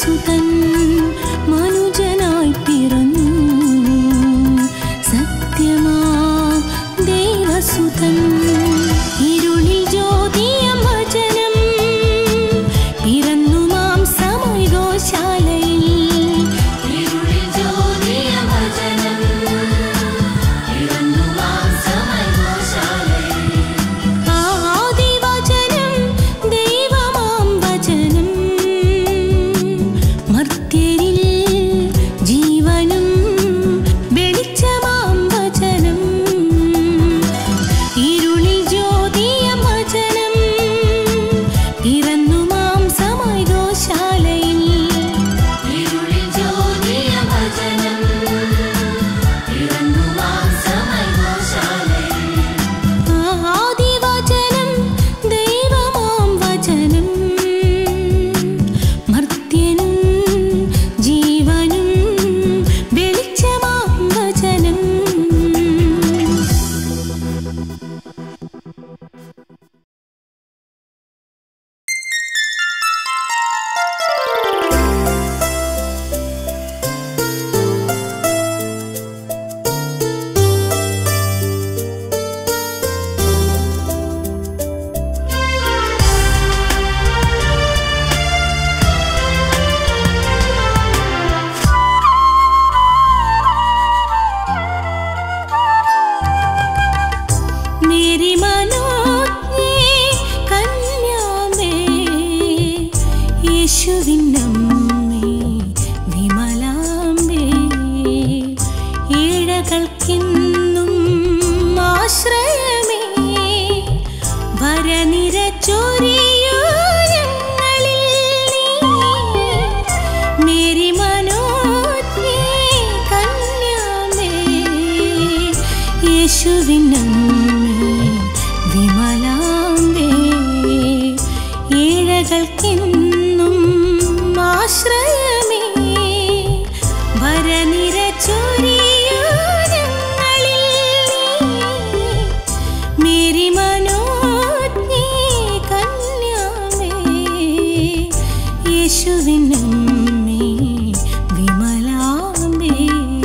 ദൈവസുതൻ മനുജനായി പിറന്നു സത്യമാ ദൈവസുതൻ ഇരുളിൽ ജ്യോതിയം വചനം പിറന്നു മാംസമായി ഗോശാലയിൽ ഇരുളിൽ ജ്യോതിയം വചനം പിറന്നു മാംസമായി ഗോശാലയിൽ ആദിവചനം ദൈവമാം വചനം മർത്യരിൽ ജീവനും വെളിച്ചമാം വചനം ഇരുളിൽ ജ്യോതിയം വചനം പിറന്നു മാംസമായി ഗോശാലയിൽ ഇരുളിൽ ജ്യോതിയം വചനം പിറന്നു മാംസമായി ഗോശാലയിൽ ആദിവചനം ദൈവമാം വചനം മർത്യനും ജീവനും വെളിച്ചമാം വചനം मेरी മനോജ്ഞേ കന്യാമേ യേശുവിനമ്മേ വിമലാംബേ ഈഴകൾക്കിന്നും ആശ്രയമേ വരനിര ചൊരിയൂ ഞങ്ങളിൽ നീ. മേരി മനോജ്ഞേ കന്യാമേ യേശുവിനമ്മേ വിമലാംബേ ഈഴകൾക്കെന്നും ആശ്രയമേ വരനിര ചൊരിയൂ ഞങ്ങളിൽ നീ. മേരി മനോജ്ഞേ കന്യാമേ യേശുവിനമ്മേ വിമലാംബേ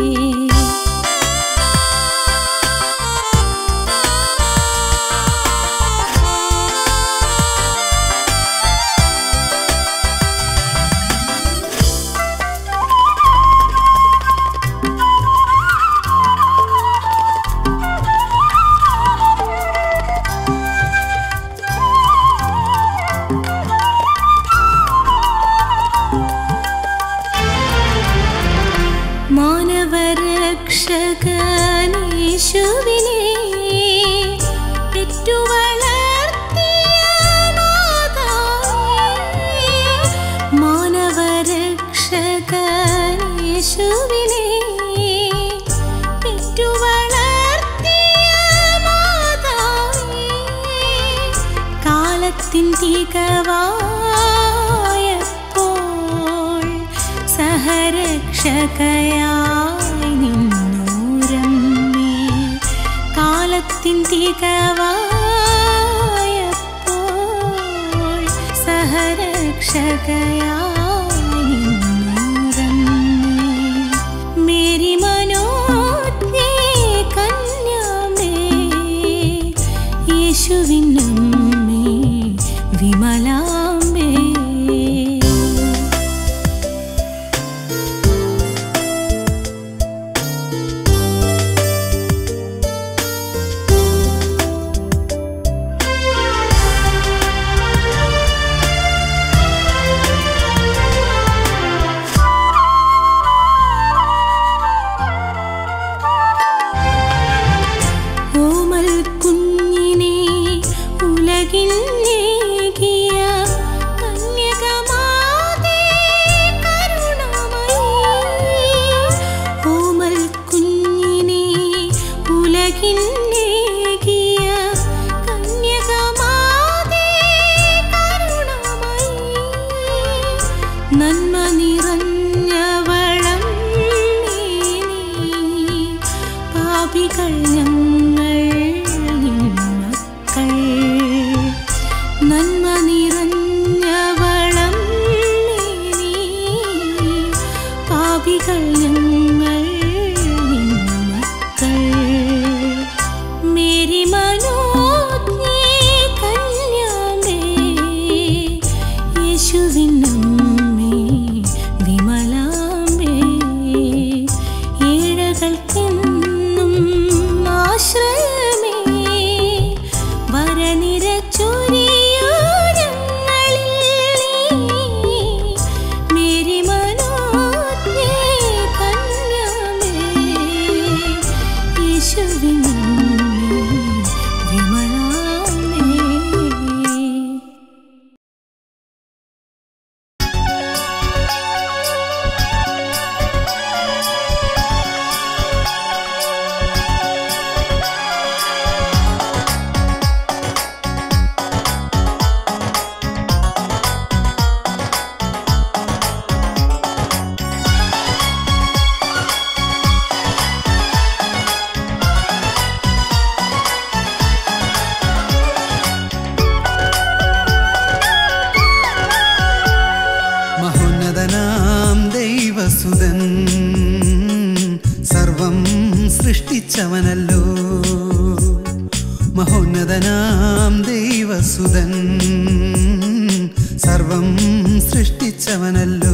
മാനവരക്ഷകനീശുവിനെ പെറ്റുവളർത്തിയ മാതാവേ. മാനവരക്ഷകനീശുവിനെ പെറ്റുവളർത്തിയ മാതാവേ. കാലത്തിൻ തികവായപ്പോൾ സഹരക്ഷകയായി നിന്നൂരമ്മേ കാലത്തിൻ തികവായപ്പോൾ സഹരക്ഷകയായി നിന്നൂരമ്മേ മേരി മനോജ്ഞേ കന്യാമേ യേശുവിനമ്മേ വിമലാംബേ ഓമൽ കുഞ്ഞിനെ ഉലകിൽ നേകിയ കന്യകമാതേ കരുണാമയീ. ഓമൽ കുഞ്ഞിനെ ഉലകിൽ നേകിയ കന്യകമാതേ കരുണാമയീ. നന്മ നിറഞ്ഞവളം നീ പാപികൾ ഞങ്ങൾ നിൻ മക്കൾ സൃഷ്ടിച്ചവനല്ലോ മഹോന്നതനാം ദൈവസുതൻ സർവം സൃഷ്ടിച്ചവനല്ലോ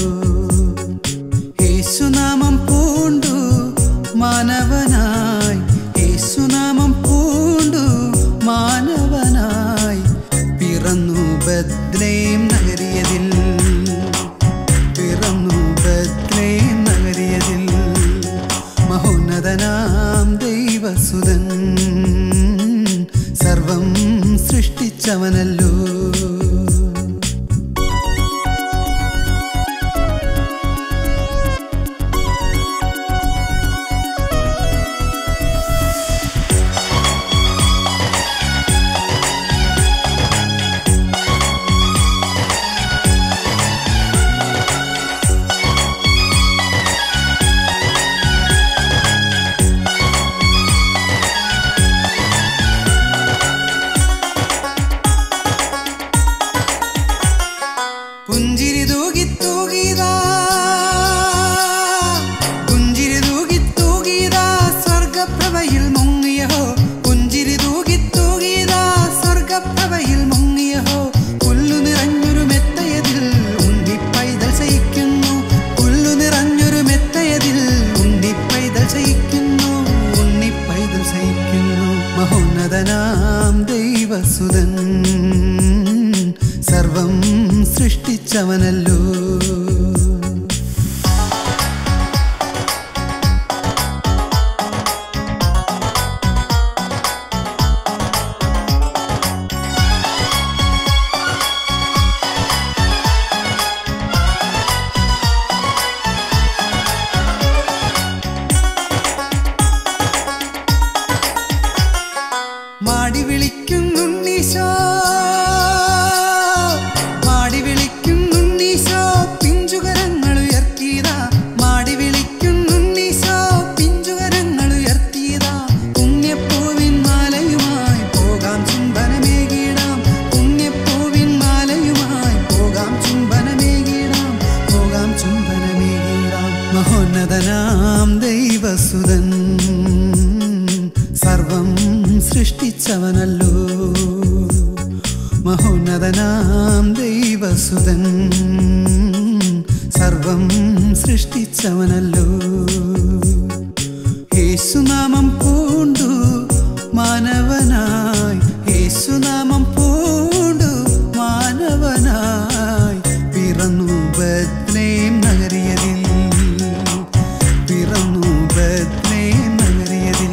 യേശുനാമം പൂണ്ടു മാനവനായി യേശുനാമം പൂണ്ടു മാനവനായി പിറന്നു ബദ്ലേം നഗരിയതിൽ പിറന്നു ബദ്ലേം നഗരിയതിൽ മഹോന്നതനാം ദൈവസുതൻ സർവം സൃഷ്ടിച്ചവനല്ലോ പുഞ്ചിരി തൂകി തൂകിതാ പുഞ്ചിരി തൂകി തൂകിതാ സ്വർഗപ്രഭയിൽ മുങ്ങിയഹോ പുഞ്ചിരി തൂകി തൂകിതാ സ്വർഗപ്രഭയിൽ മുങ്ങിയഹോ പുല്ലു നിറഞ്ഞൊരു മെത്തയതിൽ ഉണ്ണിപ്പൈതൽ ശയിക്കുന്നു പുല്ലു നിറഞ്ഞൊരു മെത്തയതിൽ ഉണ്ണിപ്പൈതൽ ശയിക്കുന്നു ഉണ്ണിപ്പൈതൽ ശയിക്കുന്നു മഹോന്നതനാം ദൈവസുതൻ സർവം സൃഷ്ടിച്ചവനല്ലോ മാടി വിളിക്കുന്നുണ്ണീശോ മാടി വിളിക്കുന്നുണ്ണീശോ പിഞ്ചുകരങ്ങൾ ഉയർത്തിയതാ മാടി വിളിക്കുന്നുണ്ണീശോ പിഞ്ചുകരങ്ങൾ ഉയർത്തിയതാ പുണ്യപ്പൂവിൻ മാലയുമായി പോകാം ചുംബനമേകിടാം പുണ്യപ്പൂവിൻ മാലയുമായി പോകാം ചുംബനമേകിടാം പോകാം ചുംബനമേകിടാം മഹോന്നതനാം ദൈവസുതൻ സർവം സൃഷ്ടിച്ചവനല്ലോ മഹോന്നതനാം ദൈവസുതൻ സർവം സൃഷ്ടിച്ചവനല്ലോ യേശുനാമം പൂണ്ടു മാനവനായി യേശുനാമം പൂണ്ടു മാനവനായി പിറന്നു ബദ്ലേം നഗരിയതിൽ പിറന്നു ബദ്ലേം നഗരിയതിൽ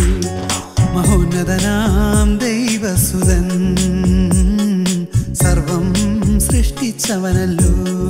മഹോന്നതനാം ദൈവസുതൻ സർവം സൃഷ്ടിച്ചവനല്ലോ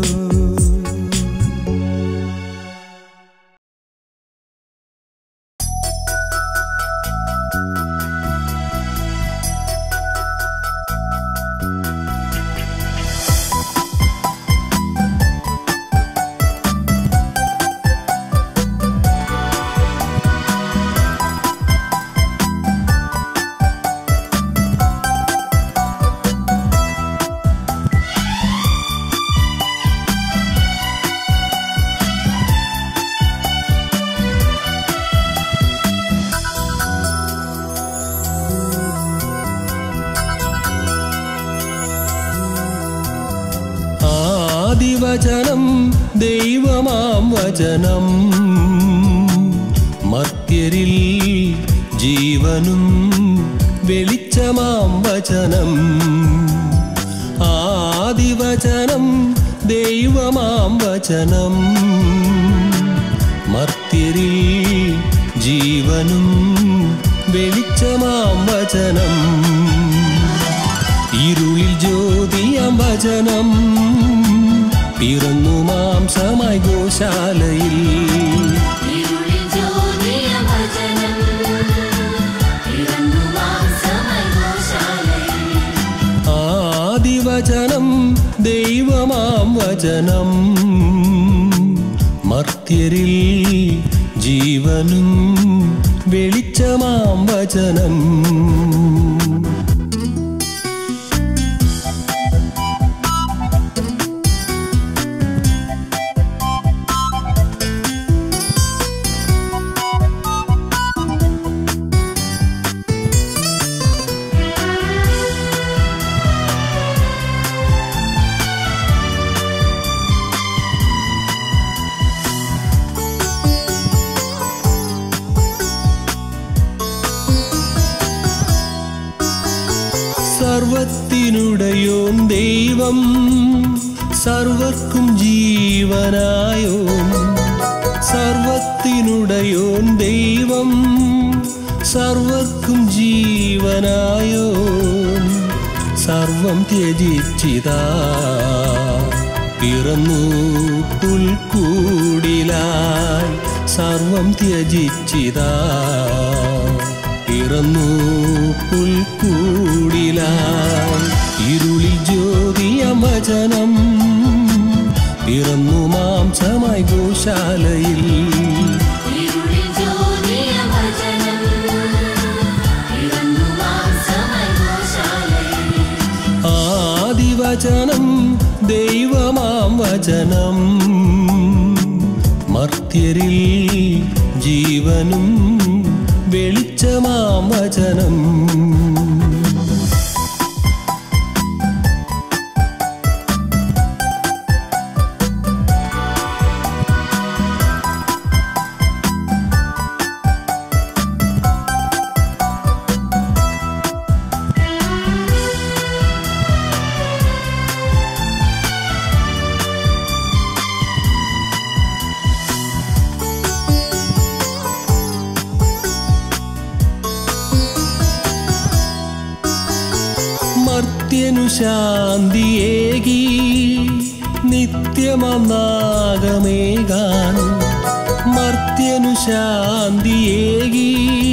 ആദിവചനം ദൈവമാം വചനം മർത്യരിൽ ജീവനും വെളിച്ചമാം വചനം ആദിവചനം ദൈവമാം വചനം മർത്യരിൽ ജീവനും വെളിച്ചമാം വചനം ഇരുളിൽ ജ്യോതിയാം വചനം പിറന്നു മാംസമായി ഗോശാലയിൽ ഇരുളിൽ ജ്യോതിയ ഭജനം പിറന്നു മാംസമായി ഗോശാലയിൽ ആദിവചനം ദൈവമാം വചനം മർത്യരിൽ ജീവനും വെളിച്ചമാം വചനം സർവത്തിനുടയോൻ ദൈവം സർവർക്കും ജീവനായോ സർവത്തിനുടയോൻ ദൈവം സർവർക്കും ജീവനായോ സർവം ത്യജിച്ചിതാ പിറന്നു പുൽക്കൂടിലായി സർവം ത്യജിച്ചിതാ പിറന്നു പുൽക്കൂടിലായി ഇരുളിൽ ജ്യോതിയമചനം പിറന്നു മാംസമായി ഗോശാലയിൽ ഇരുളിൽ ജ്യോതിയ വചനം പിറന്നു മാംസമായി ഗോശാലയിൽ ആദിവചനം ദൈവമാം വചനം മർത്യരിൽ ജീവനും വെളിച്ചമാം വചനം മർത്യനു ശാന്തിയേകി നിത്യമനാഗമേകാൻ മർത്യനു ശാന്തിയേകി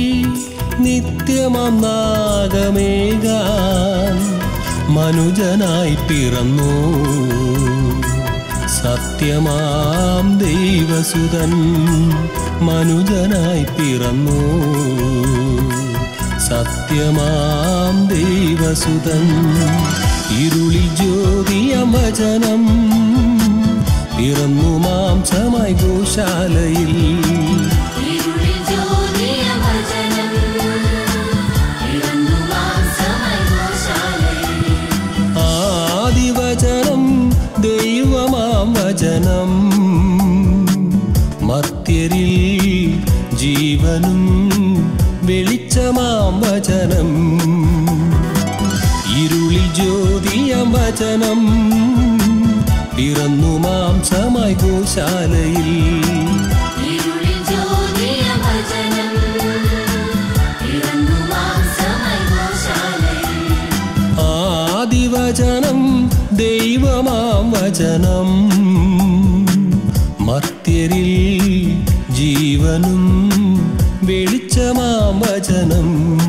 നിത്യമനാഗമേകാൻ മനുജനായി പിറന്നു സത്യമാം ദൈവസുതൻ മനുജനായി പിറന്നു സത്യമാം ദൈവസുതൻ ഇരുളിൽ ജ്യോതിയമചനം പിറന്നു മാംസമായി ഗോശാലയിൽ ഇരുളിൽ ജ്യോതിയ വചനം പിറന്നു മാംസമായി ഗോശാലയിൽ ആദിവചനം ദൈവമാം വചനം മർത്യരിൽ ജീവനും വെളിച്ചമാം വചനം ഇരുളിൽ ജ്യോതിയം വചനം പിറന്നു മാംസമായി ഗോശാലയിൽ ഇരുളിൽ ജ്യോതിയ വചനം പിറന്നു മാംസമായി ഗോശാലയിൽ ആദിവചനം ദൈവമാം വചനം മർത്യരിൽ ജീവനും വെളിച്ചമാം വചനം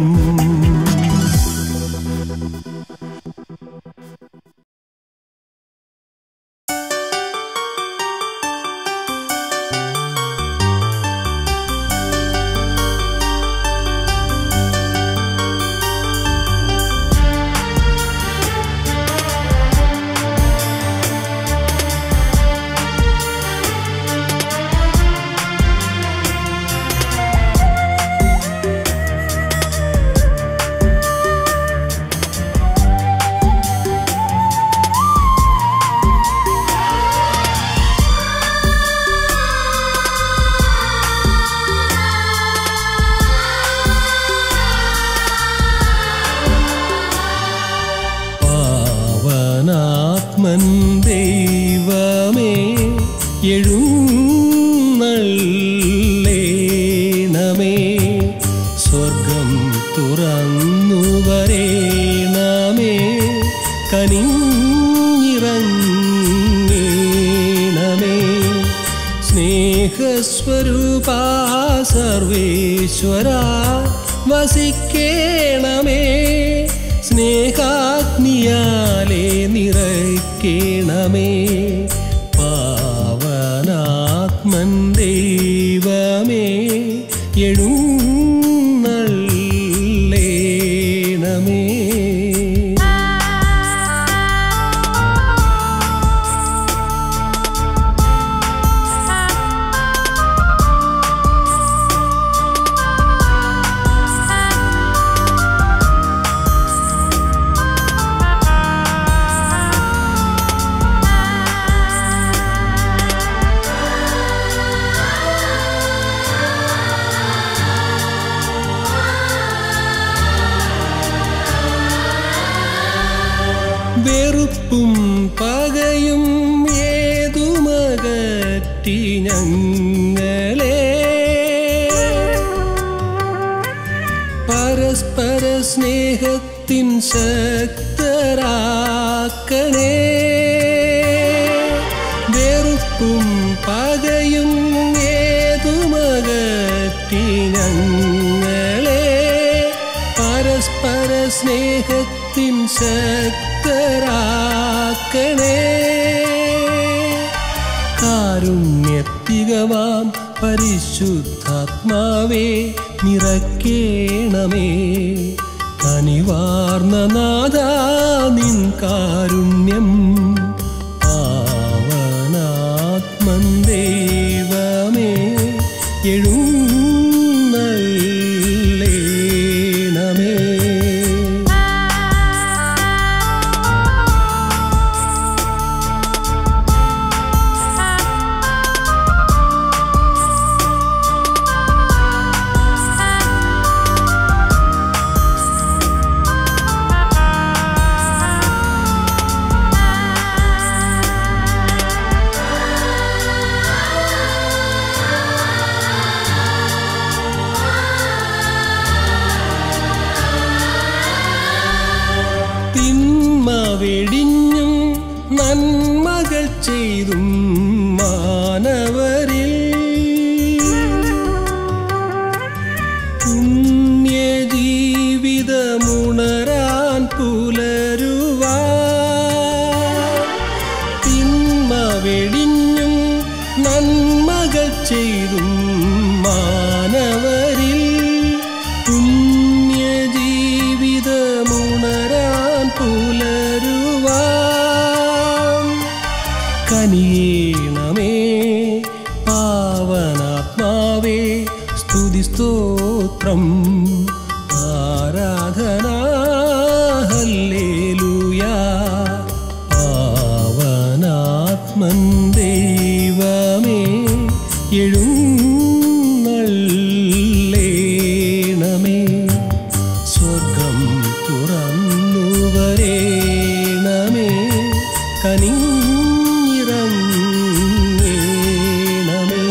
പാവനാത്മൻ ദൈവമേ എഴുന്നള്ളേണമേ സ്വർഗം തുറന്നു വരേണമേ കനിഞ്ഞിറങ്ങേണമേ സ്നേഹസ്വരൂപ സർവേശ്വര വസിക്കേണമേ സ്നേഹാഗ്നിയാലെ നിറയ്ക്കേണമേ പാവനാത്മൻ ദൈവമേ എഴുന്നള്ളേണമേ ആ വെറുപ്പും പകയും ഏതുമകറ്റി ഞങ്ങളെ പരസ്പര സ്നേഹത്തിൻ ശക്തരാക്കണേ വെറുപ്പും പകയും ഏതുമകറ്റി ഞങ്ങളെ പരസ്പര സ്നേഹത്തിൻ ശക്തരാക്കണേ കാരുണ്യത്തികവാം പരിശുദ്ധാത്മാവേ നിറക്കേണമേ കനിവാർന്ന നാദ നിൻ കാരുണ്യം പാവനാത്മൻ ദൈവമേ എഴുന്നള്ളേണമേ തിന്മ വെടിഞ്ഞും നന്മകൾ ചെയ്തും മാനവരിൽ പുണ്യജീവിതമുണരാൻ പുലരുവാ തിന്മ വെടിഞ്ഞും നന്മകൾ ചെയ്തും മാനവരിൽ പുണ്യജീവിതമുണരാൻ പുലരുവാൻ കനിയേണമേ പാവനാത്മാവേ സ്തുതി സ്തോത്രം ആരാധന ഹല്ലേലൂയാ പാവനാത്മൻ ദൈവമേ എഴുന്നള്ളേണമേ സ്വർഗം തുറന്നു വരേണമേ കനിഞ്ഞിറങ്ങേണമേ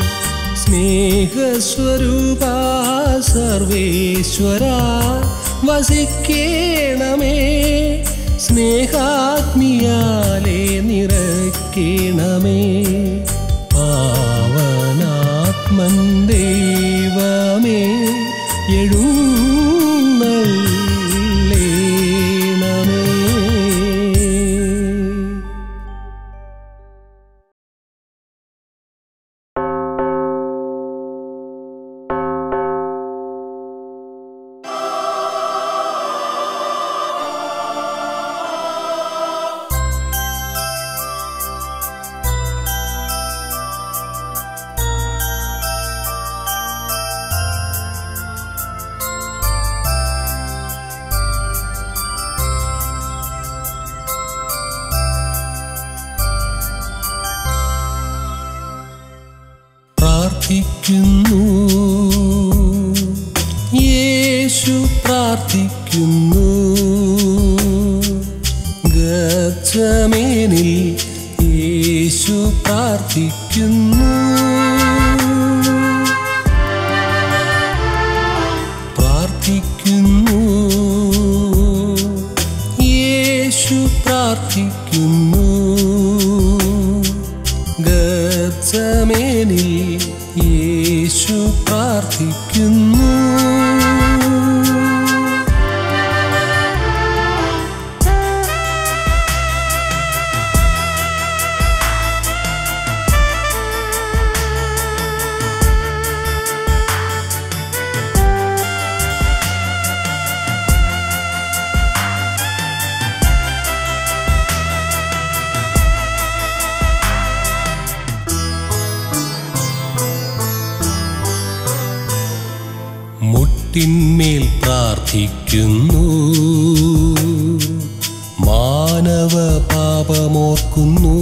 സ്നേഹസ്വരൂപ സർവേശ്വര വസിക്കേണമേ സ്നേഹാഗ്നിയാലെ നിറയ്ക്കണമേ പാവനാത്മൻ ദൈവമേ എഴുന്നള്ളേണമേ പ്രാർത്ഥിക്കുന്നു യേശു പ്രാർത്ഥിക്കുന്നു ഗച്ചമേനിൽ യേശു പ്രാർത്ഥിക്കുന്നു പ്രാർത്ഥിക്കുന്നു യേശു പ്രാർത്ഥിക്കുന്നു ഗച്ചമേനിൽ യേശു പ്രാർത്ഥിക്കുന്നു മുട്ടിന്മേൽ പ്രാർത്ഥിക്കുന്നു മാനവ പാപമോർക്കുന്നു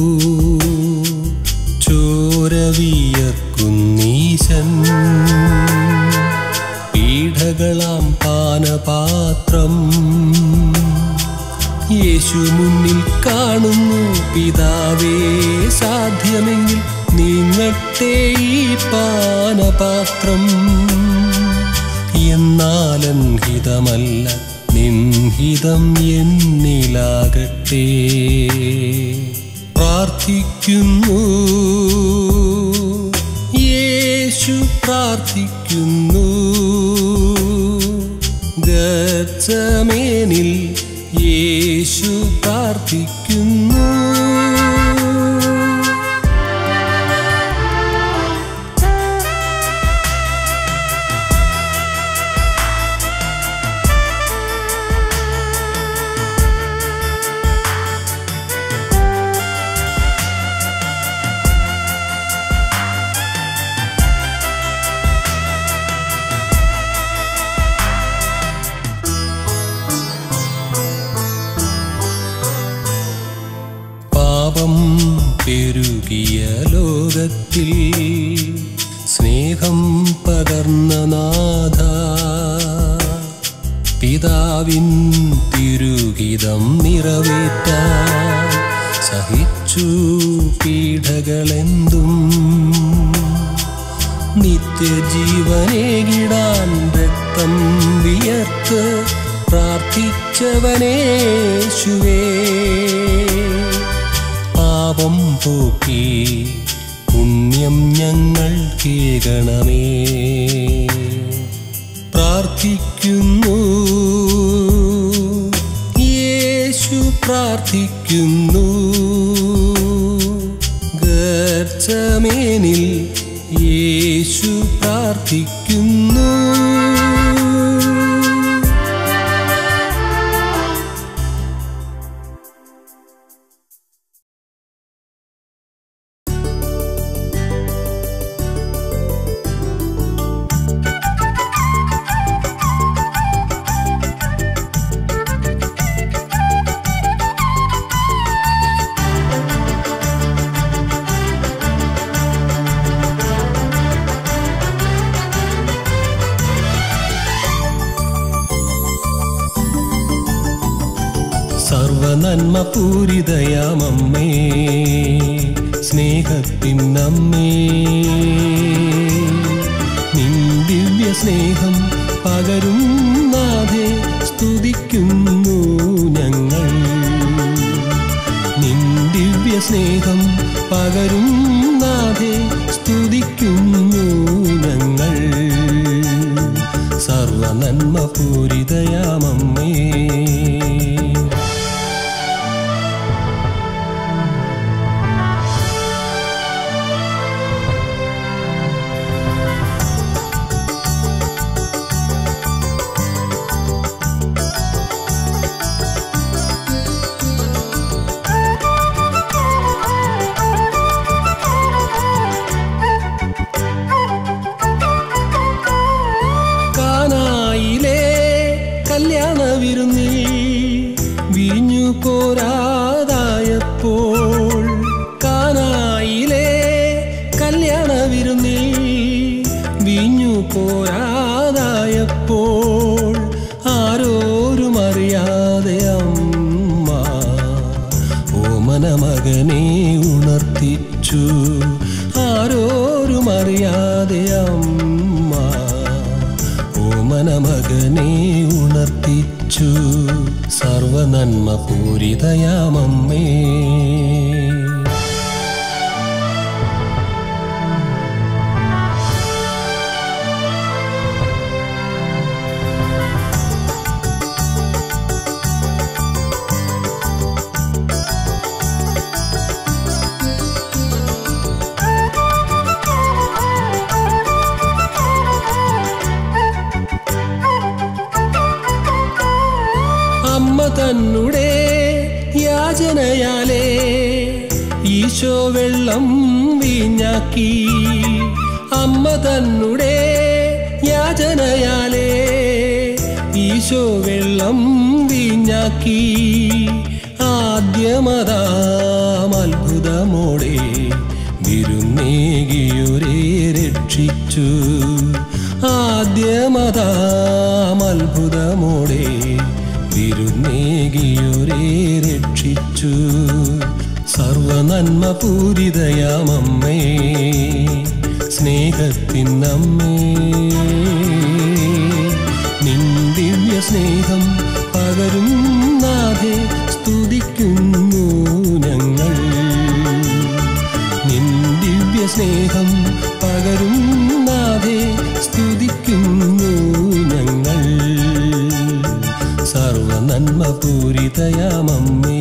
ചോരവിയർക്കുന്നീശൻ പീഠകളാം പാനപാത്രം യേശു മുന്നിൽ കാണുന്നു പിതാവേ സാധ്യമെങ്കിൽ നീങ്ങട്ടെ ഈ പാനപാത്രം എന്നാലൻ ഹിതമല്ല നിൻഹിതം എന്നിലാകട്ടെ പ്രാർത്ഥിക്കുന്നു യേശു പ്രാർത്ഥിക്കുന്നു ഗച്ചമേനിൽ യേശു പ്രാർത്ഥിക്കുന്നു പാപം പെരുകിയ ലോകത്തിൽ സ്നേഹം പകർന്ന നാഥ പിതാവിൻ തിരുഹിതം നിറവേറ്റാൻ സഹിച്ചു പീഡകളെന്തും നിത്യജീവനേകിടാൻ രക്തം വിയർത്ത് പ്രാർത്ഥിച്ചവനേശുവേ പാപം പോക്കി പുണ്യം ഞങ്ങൾ കേകണമേ പ്രാർത്ഥിക്കുന്നു യേശു പ്രാർത്ഥിക്കുന്നു ഗർച്ചമേനിൽ യേശു പ്രാർത്ഥിക്കുന്നു സർവനന്മ പൂരിതയാമമ്മേ സ്നേഹത്തിനമ്മേ നിൻ ദിവ്യ സ്നേഹം പകരും നാഥേ സ്തുതിക്കുന്നു ഞങ്ങൾ നിൻ ദിവ്യ സ്നേഹം പകരും നാഥേ സ്തുതിക്കുന്നു ഞങ്ങൾ സർവനന്മ പൂരിതയാമമ്മേ കാനായിലെ കല്യാണ വിരുന്നിൽ വീഞ്ഞു പോരാതായപ്പോൾ കാനായിലെ കല്യാണ വിരുന്നിൽ വീഞ്ഞു പോരാതായപ്പോൾ ആരോരും അറിയാതെ അമ്മ ഓമന മകനെ ഉണർത്തിച്ചു ആരോരും അറിയാതെ അമ്മ ഓമന മകനെ ഉണർത്തിച്ചു സർവനന്മ പൂരിതയാമമ്മേ അമ്മ തന്നുടെ യാചനയാലേ ഈശോ വെള്ളം വീഞ്ഞാക്കി അമ്മ തന്നുടെ യാചനയാലേ ഈശോ വെള്ളം വീഞ്ഞാക്കി ആദ്യമതാം അത്ഭുതമോടെ വിരുന്നേകിയൊരേ രക്ഷിച്ചു ആദ്യമതാം അത്ഭുതമോടെ വിരുന്നേകിയൊരേ പൂരിതയാമമ്മേ സ്നേഹത്തിനമ്മേ നിൻ ദിവ്യ സ്നേഹം പകരും നാഥേ സ്തുതിക്കുന്നു ഞങ്ങൾ നിൻ ദിവ്യ സ്നേഹം പകരും നാഥേ സ്തുതിക്കുന്നു ഞങ്ങൾ സർവ നന്മ പൂരിതയാമമ്മേ